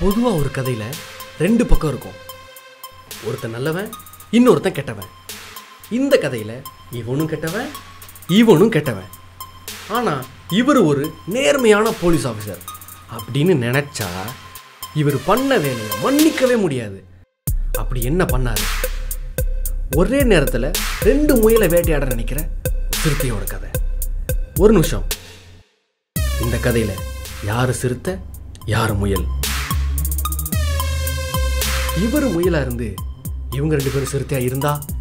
பொதுவாக ஒரு கதையில் ரெண்டு பக்கம் இருக்கும் ஒருத்தன் நல்லவன் இன்னொருத்தன் கெட்டவன் இந்த கதையில் இவனும் கெட்டவன் இவனும் கெட்டவன் ஆனால் இவர் ஒரு நேர்மையான போலீஸ் ஆஃபீஸர் அப்படின்னு நினச்சா இவர் பண்ண வேலையை மன்னிக்கவே முடியாது அப்படி என்ன பண்ணாரு ஒரே நேரத்தில் ரெண்டு முயலை வேட்டையாட நினைக்கிற சிறுத்தையோட கதை ஒரு நிமிஷம் இந்த கதையில் யார் சிறுத்தை யார் முயல் இவர் முயலா இருந்து இவங்க ரெண்டு பேரும் சிறுத்தையா இருந்தா